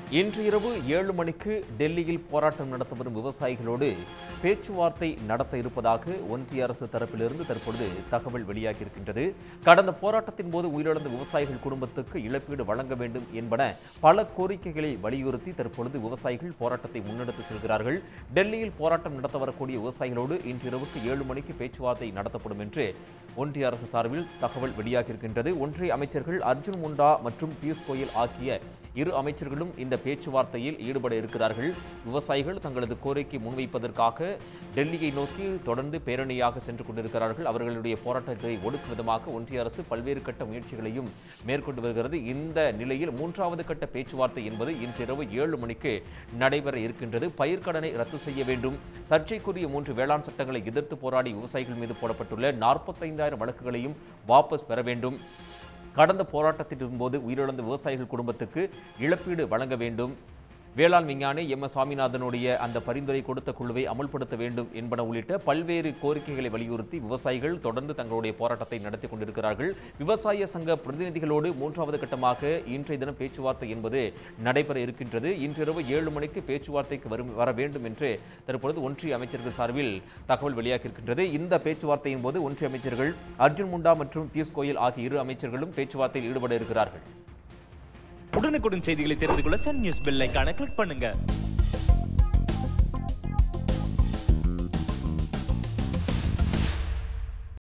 இன்று இரவு ஏழு மணிக்கு டெல்லியில் போராட்டம் நடத்த வரும் விவசாயிகளோடு பேச்சுவார்த்தை நடத்த இருப்பதாக ஒன்றிய அரசு தரப்பிலிருந்து தற்பொழுது தகவல் வெளியாகியிருக்கின்றது கடந்த போராட்டத்தின் போது உயிரிழந்த விவசாயிகள் குடும்பத்துக்கு இழப்பீடு வழங்க வேண்டும் என்பன பல கோரிக்கைகளை வலியுறுத்தி தற்பொழுது விவசாயிகள் போராட்டத்தை முன்னெடுத்து செல்கிறார்கள் டெல்லியில் போராட்டம் நடத்த வரக்கூடிய விவசாயிகளோடு இன்று இரவுக்கு ஏழு மணிக்கு பேச்சுவார்த்தை நடத்தப்படும் என்று ஒன்றிய அரசு சார்பில் தகவல் வெளியாகியிருக்கின்றது ஒன்றிய அமைச்சர்கள் அர்ஜுன் முண்டா மற்றும் பியூஷ் கோயல் ஆகிய இரு அமைச்சர்களும் இந்த பேச்சுவார்த்தையில் ஈடுபட இருக்கிறார்கள் விவசாயிகள் தங்களது கோரிக்கை முன்வைப்பதற்காக டெல்லியை நோக்கி தொடர்ந்து பேரணியாக சென்று கொண்டிருக்கிறார்கள் அவர்களுடைய போராட்டத்தை ஒடுக்கும் விதமாக ஒன்றிய அரசு பல்வேறு கட்ட முயற்சிகளையும் மேற்கொண்டு வருகிறது இந்த நிலையில் மூன்றாவது கட்ட பேச்சுவார்த்தை என்பது இன்றிரவு ஏழு மணிக்கு நடைபெற இருக்கின்றது பயிர்க்கடனை ரத்து செய்ய வேண்டும் சர்ச்சைக்குரிய மூன்று வேளாண் சட்டங்களை எதிர்த்து போராடி விவசாயிகள் மீது போடப்பட்டுள்ள நாற்பத்தைந்தாயிரம் வழக்குகளையும் வாபஸ் பெற வேண்டும் கடந்த போராட்டத்தின் போது உயிரிழந்த விவசாயிகள் குடும்பத்துக்கு இழப்பீடு வழங்க வேண்டும் வேளாண் விஞ்ஞானி எம் எஸ் சுவாமிநாதனுடைய அந்த பரிந்துரை கொடுத்த குழுவை அமல்படுத்த வேண்டும் என்பன உள்ளிட்ட பல்வேறு கோரிக்கைகளை வலியுறுத்தி விவசாயிகள் தொடர்ந்து தங்களுடைய போராட்டத்தை நடத்தி கொண்டிருக்கிறார்கள் விவசாய சங்க பிரதிநிதிகளோடு மூன்றாவது கட்டமாக இன்றைய தினம் பேச்சுவார்த்தை என்பது நடைபெற இருக்கின்றது இன்றிரவு ஏழு மணிக்கு பேச்சுவார்த்தைக்கு வரும் வர வேண்டும் என்று தற்பொழுது ஒன்றிய அமைச்சர்கள் சார்பில் தகவல் வெளியாகியிருக்கின்றது இந்த பேச்சுவார்த்தையின் போது ஒன்றிய அமைச்சர்கள் அர்ஜுன் முண்டா மற்றும் பியூஷ் கோயல் ஆகிய இரு அமைச்சர்களும் பேச்சுவார்த்தையில் ஈடுபட இருக்கிறார்கள் உடனுக்குடன் செய்திகளை தெரிந்து கொள்ள சன் நியூஸ் பெல் ஐகானை கிளிக் பண்ணுங்க